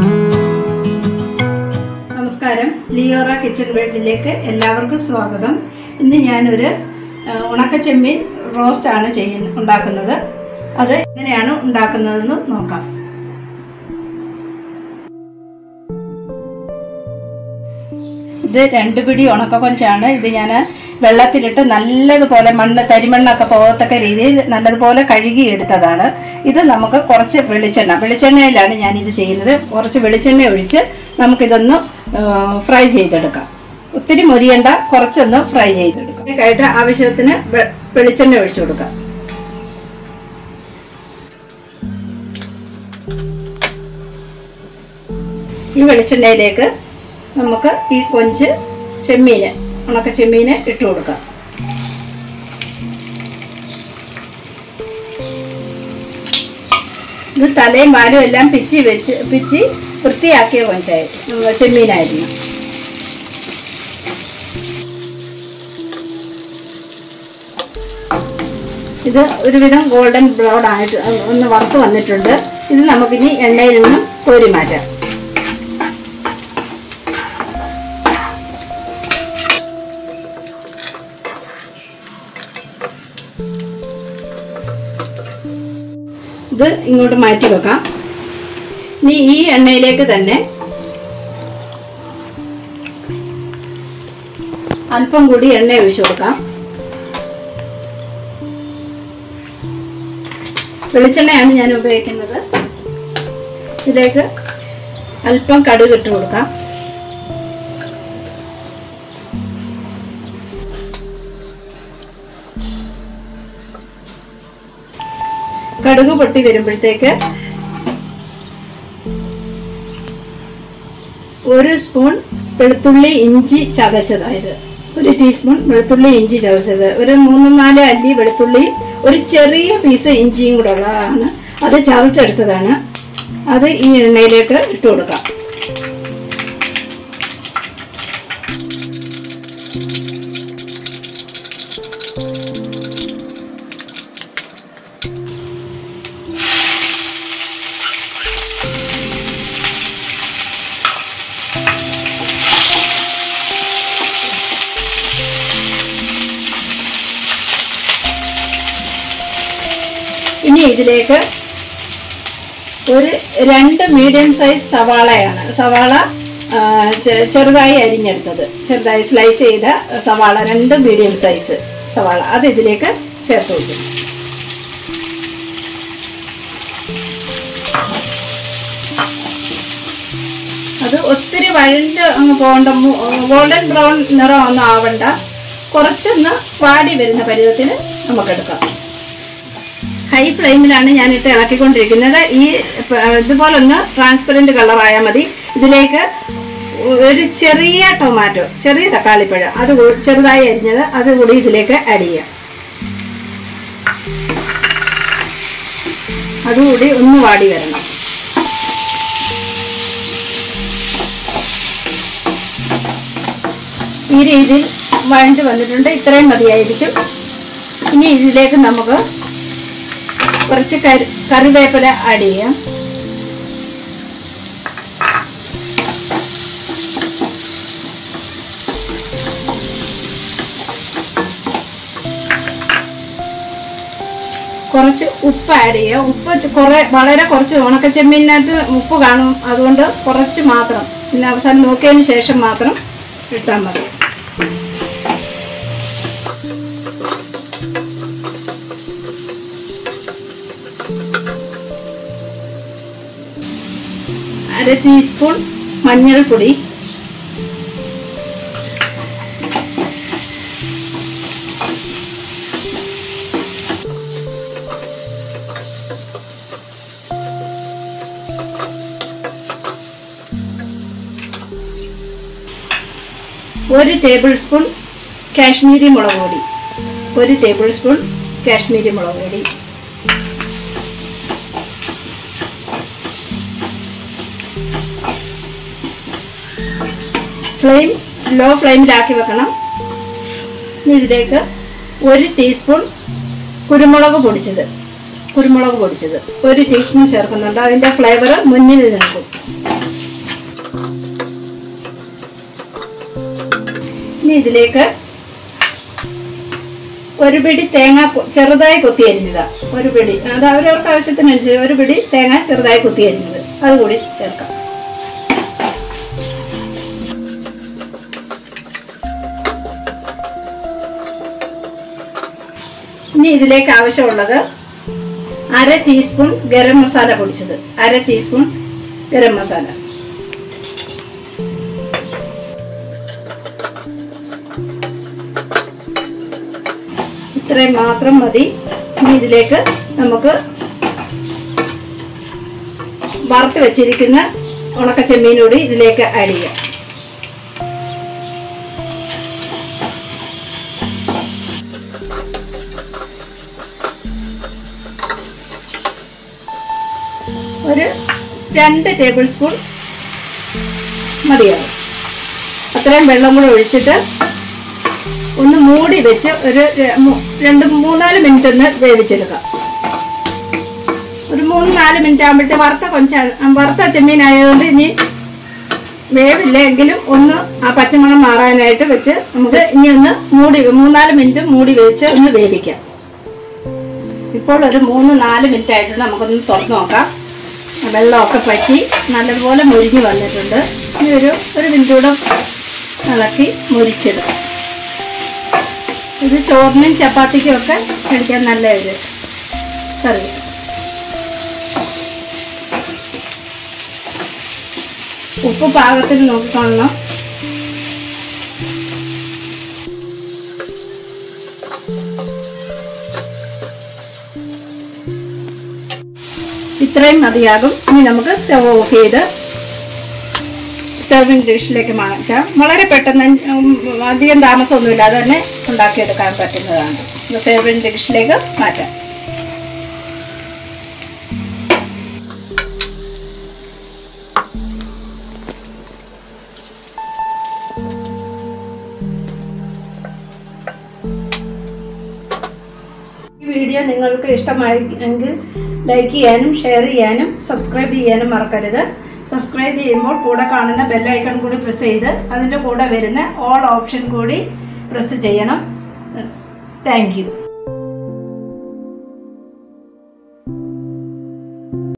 നമസ്കാരം ലിയോറ കിച്ചൺ വേൾഡിലേക്ക് എല്ലാവർക്കും സ്വാഗതം ഇന്ന് ഞാനൊരു ആ, ഉണക്ക ചെമ്മീൻ റോസ്റ്റ് ആണ് ചെയ്യുന്ന ഉണ്ടാക്കുന്നത് അത് എങ്ങനെയാണ് ഉണ്ടാക്കുന്നതെന്ന് നോക്കാം ഇത് രണ്ട് പിടി ഉണക്ക കൊഞ്ചാണ് ഇത് ഞാൻ വെള്ളത്തിലിട്ട് നല്ലതുപോലെ മണ്ണ് തരിമണ്ണൊക്കെ പോകത്തക്ക രീതിയിൽ നല്ലതുപോലെ കഴുകി എടുത്തതാണ് ഇത് നമുക്ക് കുറച്ച് വെളിച്ചെണ്ണ വെളിച്ചെണ്ണയിലാണ് ഞാൻ ഇത് ചെയ്യുന്നത് കുറച്ച് വെളിച്ചെണ്ണ ഒഴിച്ച് നമുക്കിതൊന്ന് ഫ്രൈ ചെയ്തെടുക്കാം ഒത്തിരി മൊരിയണ്ട കുറച്ചൊന്ന് ഫ്രൈ ചെയ്തെടുക്കാം ഇതിനായിട്ട് ആവശ്യത്തിന് വെ- വെളിച്ചെണ്ണ ഒഴിച്ചു കൊടുക്കാം ഈ വെളിച്ചെണ്ണയിലേക്ക് നമുക്ക് ഈ കൊഞ്ച് ചെമ്മീന് ഉണക്ക ചെമ്മീന് ഇട്ട് കൊടുക്കാം ഇത് തലയും വാലും എല്ലാം പിച്ചി വെച്ച് പിച്ചി വൃത്തിയാക്കിയ കൊഞ്ചായി ചെമ്മീനായിരുന്നു ഇത് ഒരുവിധം ഗോൾഡൻ ബ്രൗൺ ആയിട്ട് ഒന്ന് വറുത്ത് വന്നിട്ടുണ്ട് ഇത് നമുക്കിനി എണ്ണയിൽ നിന്നും കോരി മാറ്റാം ഇത് ഇങ്ങോട്ട് മാറ്റി വെക്കാം ഇനി ഈ എണ്ണയിലേക്ക് തന്നെ അല്പം കൂടി എണ്ണ ഒഴിച്ചു കൊടുക്കാം വെളിച്ചെണ്ണയാണ് ഞാൻ ഉപയോഗിക്കുന്നത് ഇതിലേക്ക് അല്പം കടുക് ഇട്ട് കൊടുക്കാം കടുക് പൊട്ടി വരുമ്പോഴത്തേക്ക് ഒരു സ്പൂൺ വെളുത്തുള്ളി ഇഞ്ചി ചതച്ചതായത് ഒരു ടീസ്പൂൺ വെളുത്തുള്ളി ഇഞ്ചി ചതച്ചത് ഒരു മൂന്ന് നാല് അല്ലി വെളുത്തുള്ളിയും ഒരു ചെറിയ പീസ് ഇഞ്ചിയും കൂടെ ഉള്ളതാണ് അത് ചതച്ചെടുത്തതാണ് അത് ഈ എണ്ണയിലേക്ക് ഇട്ട് കൊടുക്കാം ഇനി ഇതിലേക്ക് ഒരു രണ്ട് മീഡിയം സൈസ് സവാളയാണ് സവാള ആ, ചെ- ചെറുതായി അരിഞ്ഞെടുത്തത് ചെറുതായി സ്ലൈസ് ചെയ്ത സവാള രണ്ട് മീഡിയം സൈസ് സവാള അത് ഇതിലേക്ക് ചേർത്ത് കൊടുക്കും അത് ഒത്തിരി വഴണ്ട് അങ്ങ് പോകണ്ട ഗോൾഡൻ ബ്രൗൺ നിറം ഒന്നും ആവണ്ട കുറച്ചൊന്ന് വാടി വരുന്ന പരുവത്തിന് നമുക്കെടുക്കാം ഹൈ ഫ്ലെയിമിലാണ് ഞാൻ ഇട്ട് ഇളക്കിക്കൊണ്ടിരിക്കുന്നത് ഈ പ- ഇതുപോലൊന്ന് ട്രാൻസ്പെറൻറ്റ് കളറായാൽ മതി ഇതിലേക്ക് ഒരു ചെറിയ ടൊമാറ്റോ ചെറിയ തക്കാളിപ്പഴം അത് കൂ- ചെറുതായി അരിഞ്ഞത് അത് കൂടി ഇതിലേക്ക് ആഡ് ചെയ്യാം അതുകൂടി ഒന്ന് വാടി വരണം ഈ രീതിയിൽ വഴണ്ട് വന്നിട്ടുണ്ട് ഇത്രയും മതിയായിരിക്കും ഇനി ഇതിലേക്ക് നമുക്ക് കുറച്ച് കറി കറിവേപ്പില ആഡ് ചെയ്യാം കുറച്ച് ഉപ്പ് ആഡ് ചെയ്യുക ഉപ്പ് ചെ- കുറെ വളരെ കുറച്ച് ഉണക്ക ചെമ്മീനകത്ത് ഉപ്പ് കാണും അതുകൊണ്ട് കുറച്ച് മാത്രം പിന്നെ അവസാനം നോക്കിയതിന് ശേഷം മാത്രം ഇട്ടാൽ മതി അര ടീസ്പൂൺ മഞ്ഞൾപ്പൊടി ഒരു ടേബിൾ സ്പൂൺ കാശ്മീരി മുളക് പൊടി ഒരു ടേബിൾ സ്പൂൺ കാശ്മീരി മുളക് പൊടി ഫ്ലെയിം ലോ ഫ്ലെയിമിലാക്കി വെക്കണം ഇനി ഇതിലേക്ക് ഒരു ടീസ്പൂൺ കുരുമുളക് പൊടിച്ചത് കുരുമുളക് പൊടിച്ചത് ഒരു ടീസ്പൂൺ ചേർക്കുന്നുണ്ട് അതിൻ്റെ ഫ്ലേവർ മുന്നിൽ നിൽക്കും ഇതിലേക്ക് ഒരു പിടി തേങ്ങ കൊ- ചെറുതായി കൊത്തി അരിഞ്ഞതാ ഒരു പിടി അത് അവരവർക്ക് ആവശ്യത്തിനനുസരിച്ച് ഒരു പിടി തേങ്ങ ചെറുതായി കൊത്തി അരിഞ്ഞത് അത് കൂടി ചേർക്കാം ഇനി ഇതിലേക്ക് ആവശ്യമുള്ളത് അര ടീസ്പൂൺ ഗരം മസാല പൊടിച്ചത് അര ടീസ്പൂൺ ഗരം മസാല ഇത്രയും മാത്രം മതി ഇനി ഇതിലേക്ക് നമുക്ക് വറുത്ത് വെച്ചിരിക്കുന്ന ഉണക്ക ചെമ്മീനൂടി ഇതിലേക്ക് ആഡ് ചെയ്യാം ഒരു രണ്ട് ടേബിൾ സ്പൂൺ മതിയാവും അത്രയും വെള്ളം കൂടെ ഒഴിച്ചിട്ട് ഒന്ന് മൂടി വെച്ച് ഒരു ര- മൂ- രണ്ട് മൂന്നാല് മിനിറ്റ് ഒന്ന് വേവിച്ചെടുക്കാം ഒരു മൂന്ന് നാല് മിനിറ്റ് ആകുമ്പോഴത്തെ വറുത്ത കൊഞ്ച വറുത്ത ചെമ്മീൻ ആയതുകൊണ്ട് ഇനി വേവില്ല എങ്കിലും ഒന്ന് ആ പച്ചമണം മാറാനായിട്ട് വെച്ച് നമുക്ക് ഇനി ഒന്ന് മൂടി മൂന്നാല് മിനിറ്റ് മൂടി വെച്ച് ഒന്ന് വേവിക്കാം ഇപ്പോൾ ഒരു മൂന്ന് നാല് മിനിറ്റ് ആയിട്ടുണ്ട് നമുക്കൊന്ന് തുറന്ന് നോക്കാം വെള്ളമൊക്കെ പറ്റി നല്ലതുപോലെ മുരിഞ്ഞ് വന്നിട്ടുണ്ട് ഇനി ഒരു ഒരു മിനിറ്റ് കൂടെ ഇളക്കി മുരിച്ചെടുക്കാം ഇത് ചോറിനും ചപ്പാത്തിക്കും ഒക്കെ കഴിക്കാൻ നല്ല ഒരു കറി ഉപ്പ് പാകത്തിന് നോക്കിക്കൊള്ളണം ഇത്രയും മതിയാകും ഇനി നമുക്ക് സ്റ്റവ് ഓഫ് ചെയ്ത് സെർവിങ് ഡിഷിലേക്ക് മാറ്റാം വളരെ പെട്ടെന്ന് ഉം, അധികം താമസമൊന്നുമില്ലാതെ തന്നെ ഉണ്ടാക്കിയെടുക്കാൻ പറ്റുന്നതാണ് സെർവിങ് ഡിഷിലേക്ക് മാറ്റാം ഈ വീഡിയോ നിങ്ങൾക്ക് ഇഷ്ടമായി എങ്കിൽ ലൈക്ക് ചെയ്യാനും ഷെയർ ചെയ്യാനും സബ്സ്ക്രൈബ് ചെയ്യാനും മറക്കരുത് സബ്സ്ക്രൈബ് ചെയ്യുമ്പോൾ കൂടെ കാണുന്ന ബെല്ലൈക്കൺ കൂടി പ്രസ് ചെയ്ത് അതിൻ്റെ കൂടെ വരുന്ന ഓൾ ഓപ്ഷൻ കൂടി പ്രസ് ചെയ്യണം താങ്ക് യു